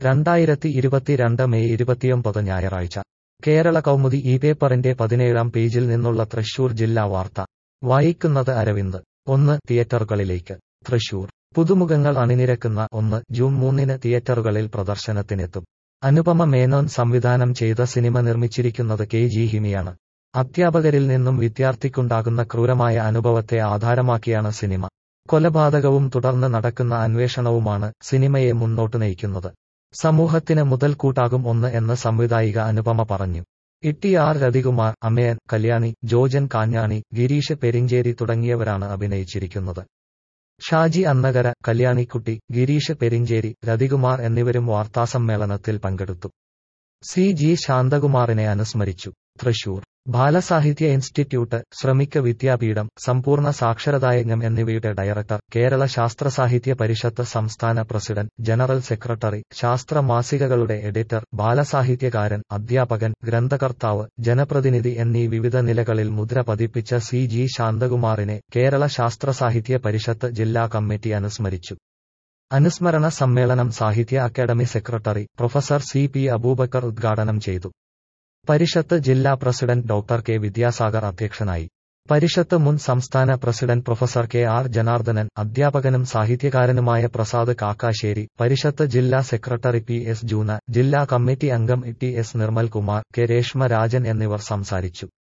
രണ്ടായിരത്തി ഇരുപത്തിരണ്ട് മെയ് ഇരുപത്തിയൊമ്പത് ഞായറാഴ്ച കേരള കൗമുദി ഈ പേപ്പറിന്റെ പതിനേഴാം പേജിൽ നിന്നുള്ള തൃശൂർ ജില്ലാ വാർത്ത വായിക്കുന്നത് അരവിന്ദ് ഒന്ന് തിയേറ്ററുകളിലേക്ക് തൃശൂർ പുതുമുഖങ്ങൾ അണിനിരക്കുന്ന ഒന്ന് ജൂൺ മൂന്നിന് തിയേറ്ററുകളിൽ പ്രദർശനത്തിനെത്തും അനുപമ മേനോൻ സംവിധാനം ചെയ്ത സിനിമ നിർമ്മിച്ചിരിക്കുന്നത് കെ ജി ഹിമിയാണ് അധ്യാപകരിൽ നിന്നും വിദ്യാർത്ഥിക്കുണ്ടാകുന്ന ക്രൂരമായ അനുഭവത്തെ ആധാരമാക്കിയാണ് സിനിമ കൊലപാതകവും തുടർന്ന് നടക്കുന്ന അന്വേഷണവുമാണ് സിനിമയെ മുന്നോട്ട് നയിക്കുന്നത് സമൂഹത്തിന് മുതൽക്കൂട്ടാകും ഒന്ന് എന്ന് സംവിധായിക അനുപമ പറഞ്ഞു ഇട്ടി ആർ രതികുമാർ അമയൻ കല്യാണി ജോജൻ കാഞ്ഞാണി ഗിരീഷ് പെരിഞ്ചേരി തുടങ്ങിയവരാണ് അഭിനയിച്ചിരിക്കുന്നത് ഷാജി അന്നകര കല്യാണിക്കുട്ടി ഗിരീഷ് പെരിഞ്ചേരി രതികുമാർ എന്നിവരും വാർത്താസമ്മേളനത്തിൽ പങ്കെടുത്തു സി ജി ശാന്തകുമാറിനെ അനുസ്മരിച്ചു തൃശൂർ ബാലസാഹിത്യ ഇൻസ്റ്റിറ്റ്യൂട്ട് ശ്രമിക വിദ്യാപീഠം സമ്പൂർണ്ണ സാക്ഷരതായജ്ഞം എന്നിവയുടെ ഡയറക്ടർ കേരള ശാസ്ത്ര സാഹിത്യ പരിഷത്ത് സംസ്ഥാന പ്രസിഡന്റ് ജനറൽ സെക്രട്ടറി ശാസ്ത്ര മാസികകളുടെ എഡിറ്റർ ബാലസാഹിത്യകാരൻ അധ്യാപകൻ ഗ്രന്ഥകർത്താവ് ജനപ്രതിനിധി എന്നീ വിവിധ നിലകളിൽ മുദ്ര പതിപ്പിച്ച സി ജി ശാന്തകുമാറിനെ കേരള ശാസ്ത്ര സാഹിത്യ പരിഷത്ത് ജില്ലാ കമ്മിറ്റി അനുസ്മരിച്ചു അനുസ്മരണ സമ്മേളനം സാഹിത്യ academy secretary professor C P Aboobacker ഉദ്ഘാടനം ചെയ്തു പരിഷത്ത് ജില്ലാ പ്രസിഡന്റ് ഡോക്ടർ കെ വിദ്യാസാഗർ അധ്യക്ഷനായി പരിഷത്ത് മുൻ സംസ്ഥാന president professor K R Janardhanan അധ്യാപകനും സാഹിത്യകാരനുമായ പ്രസാദ് കാക്കാശ്ശേരി പരിഷത്ത് ജില്ലാ സെക്രട്ടറി പി എസ് ജൂന ജില്ലാ കമ്മിറ്റി അംഗം T S Nirmalkumar K Reshma Rajan എന്നിവർ സംസാരിച്ചു